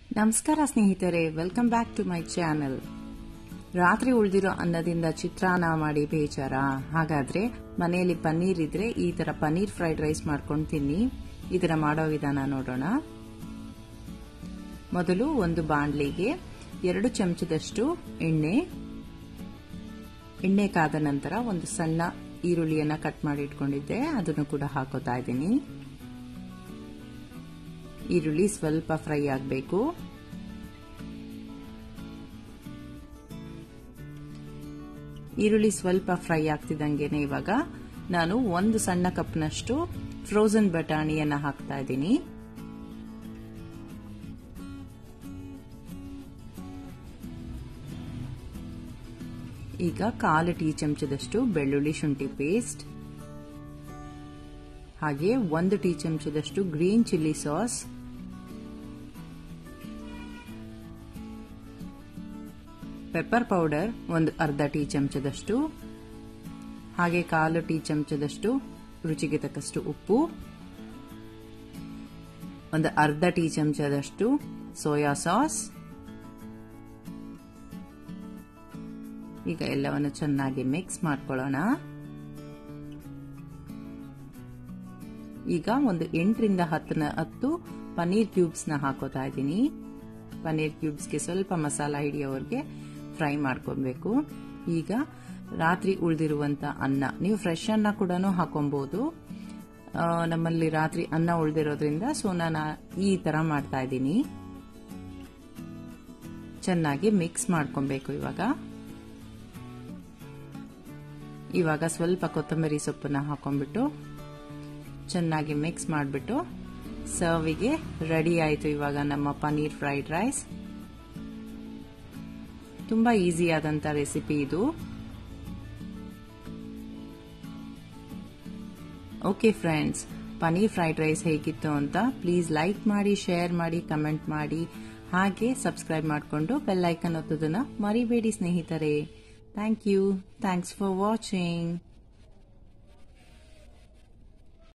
ನಮಸ್ಕಾರ ಸ್ನೇಹಿತರೆ welcome back to my channel ರಾತ್ರಿ ಉಳಿದಿರೋ ಅನ್ನದಿಂದ ಚಿತ್ರಾನ್ನ ಮಾಡಿ ಬೇಜಾರ ಹಾಗಾದ್ರೆ ಮನೆಯಲ್ಲಿ ಪನ್ನೀರ್ ಇದ್ರೆ ಈ ತರ ಪನ್ನೀರ್ ಫ್ರೈಡ್ ರೈಸ್ ಮಾಡ್ಕೊಂಡು ತಿನ್ನಿ ಇದರ ಮಾಡೋ ವಿಧಾನ ನೋಡೋಣ ಮೊದಲು ಒಂದು ಬಾಂಡ್ಲಿಗೆ ಎರಡು ಚಮಚದಷ್ಟು ಎಣ್ಣೆ ಎಣ್ಣೆ ಕಾದ ನಂತರ ಒಂದು ಸಣ್ಣ ಈರುಳ್ಳಿಯನ್ನ ಕಟ್ ಮಾಡಿ ಇಟ್ಕೊಂಡಿದ್ದೆ ಅದನ್ನು ಕೂಡ ಹಾಕೋತಾ ಇದ್ದೀನಿ ಈರುಳ್ಳಿ ಸ್ವಲ್ಪ ಫ್ರೈ ಆಗಬೇಕು ಈರುಳ್ಳಿ ಸ್ವಲ್ಪ ಫ್ರೈ ಆಗ್ತಿದ್ದಂಗೆನೆ ಇವಾಗ ನಾನು ಒಂದು ಸಣ್ಣ ಕಪ್ನಷ್ಟು ಫ್ರೋಸನ್ ಬಟಾಣಿಯನ್ನ ಹಾಕ್ತಾ ಇದ್ದೀನಿ ಈಗ ಕಾಲು ಟೀ ಚಮಚದಷ್ಟು ಬೆಳ್ಳುಳ್ಳಿ ಶುಂಠಿ ಪೇಸ್ಟ್ ಹಾಗೆ ಒಂದು ಟೀ ಚಮಚದಷ್ಟು green chilli sauce pepper powder ಒಂದು ಅರ್ಧ ಟೀ ಚಮಚದಷ್ಟು ಹಾಗೆ ಕಾಲು ಟೀ ಚಮಚದಷ್ಟು ರುಚಿಗೆ ತಕ್ಕಷ್ಟು ಉಪ್ಪು ಒಂದು ಅರ್ಧ ಟೀ ಚಮಚದಷ್ಟು ಸೋಯಾ ಸಾಸ್ ಈಗ ಎಲ್ಲವನ್ನು ಚೆನ್ನಾಗಿ ಮಿಕ್ಸ್ ಮಾಡ್ಕೊಳ್ಳೋಣ ಈಗ ಒಂದು ಎಂಟರಿಂದ ಹತ್ತನ ಹತ್ತು ಪನ್ನೀರ್ ಕ್ಯೂಬ್ಸ್ನ ಹಾಕೋತಾ ಇದ್ದೀನಿ ಪನ್ನೀರ್ ಕ್ಯೂಬ್ಸ್ಗೆ ಸ್ವಲ್ಪ ಮಸಾಲ ಹಿಡಿಯೋವರೆಗೆ ಫ್ರೈ ಮಾಡ್ಕೊಬೇಕು ಈಗ ರಾತ್ರಿ ಉಳಿದಿರುವಂತ ಅನ್ನ ನೀವು ಫ್ರೆಶ್ ಅನ್ನ ಕೂಡ ಹಾಕೊಬಹುದು ನಮ್ಮಲ್ಲಿ ರಾತ್ರಿ ಅನ್ನ ಉಳಿದಿರೋದ್ರಿಂದ ಸೊ ನಾನು ಈ ತರ ಮಾಡ್ತಾ ಇದ್ದೀನಿ ಚೆನ್ನಾಗಿ ಮಿಕ್ಸ್ ಮಾಡ್ಕೊಬೇಕು ಇವಾಗ ಇವಾಗ ಸ್ವಲ್ಪ ಕೊತ್ತಂಬರಿ ಸೊಪ್ಪನ್ನ ಹಾಕೊಂಡ್ಬಿಟ್ಟು ಚೆನ್ನಾಗಿ ಮಿಕ್ಸ್ ಮಾಡಿಬಿಟ್ಟು ಸರ್ವಿಗೆ ರೆಡಿ ಆಯಿತು ಇವಾಗ ನಮ್ಮ ಪನ್ನೀರ್ ಫ್ರೈಡ್ ರೈಸ್ ತುಂಬಾ ಈಸಿ ಆದಂತ ರೆಸಿಪಿ ಇದು okay friends paneer fried rice ಹೇಗಿತ್ತು ಅಂತ ಪ್ಲೀಸ್ ಲೈಕ್ ಮಾಡಿ ಶೇರ್ ಮಾಡಿ ಕಮೆಂಟ್ ಮಾಡಿ ಹಾಗೆ ಸಬ್ಸ್ಕ್ರೈಬ್ ಮಾಡಿಕೊಂಡು ಬೆಲ್ ಐಕನ್ ಒತ್ತೋದನ್ನ ಮರಿಬೇಡಿ ಸ್ನೇಹಿತರೆ thank you thanks for watching